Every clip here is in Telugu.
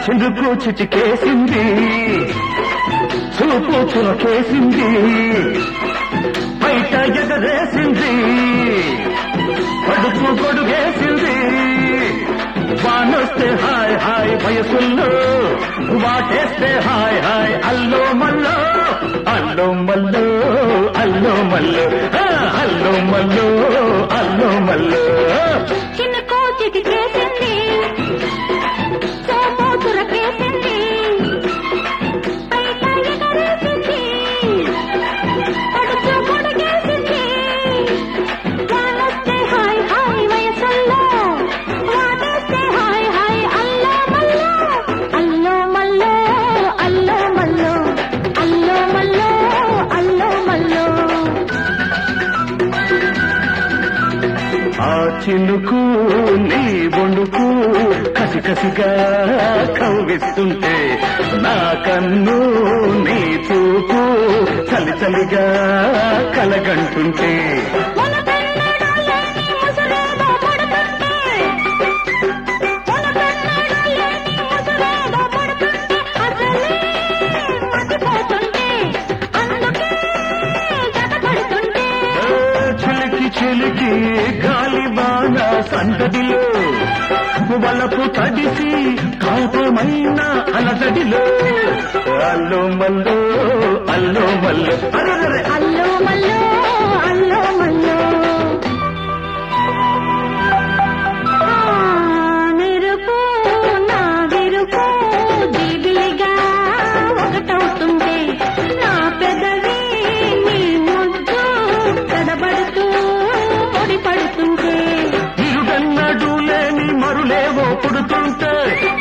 చిందుకు చిటికేసింది చూపు చురకేసింది బయట ఎగరేసింది కడుపు గొడుగేసింది వానొస్తే హాయ్ హాయ్ వయసుల్లో వాటేస్తే హాయ్ హాయ్ అల్లో మల్లో అల్లో మల్లో అల్లో మల్లో ఆ, అల్లో మల్లో అల్లో మల్లో చిన్న కోచికి చేసింది సోమో తురకేసింది బయట ఎగరేసింది పడుచు పొడిగేసింది వానొస్తే హాయ్ హాయ్ వయసుల్లో వాటేస్తే హాయ్ హాయ్ అల్లో మల్లో అల్లో మల్లో అల్లో మల్లో అల్లో మల్లో అల్లో మల్లో ఆ చినుకు నీ బొండుకు కసి కసిగా కవ్విస్తుంటే నా కన్ను నీ చూపు చలి చలిగా కలగంటుంటే మొలకన్నడ లేని ముసురేదో పడుతుంటే మొలకన్నడ లేని ముసురేదో పడుతుంటే అసలే మతిపోతుంటే అందుకే జతపడుతుంటే ఏ చిలికి చిలికి గాలి బాణ సందడిలో వలపు తడిసి కాపమైన అలజడిలో అల్లో మల్లో అల్లో మల్లో అరెరెరె. అల్లో మల్లో అల్లో మల్లో ఆ, మెరుపు నా విరుపు దిబిలిగా ఒకటవుతుంటే నా పెదవి నీ ముద్దు కడబడుతూ ముడిపడుతుంటే నిరుడన్నడు లేని మరులేవో పుడుతుంటే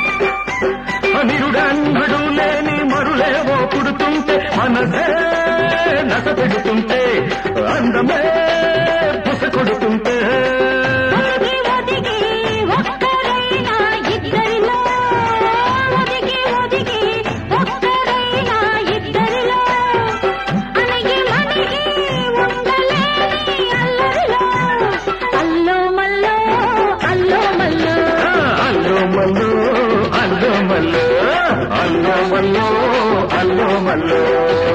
నిరుడన్నడు లేని మరులేవో పుడుతుంటే మనసే నస పెడుతుంటే అందమే పుస కొడుతుంటే ఒదిగి ఒదిగి ఒక్కరైనా ఇద్దరిలో ఒదిగి ఒదిగి ఒక్కరైనా ఇద్దరిలో అణిగి మణిగి ఉండలేని అల్లరిలో అల్లో మల్లో అల్లో మల్లో ఆ, అల్లో మల్లో అల్లో మల్లో అల్లో మల్లో అల్లో మల్లో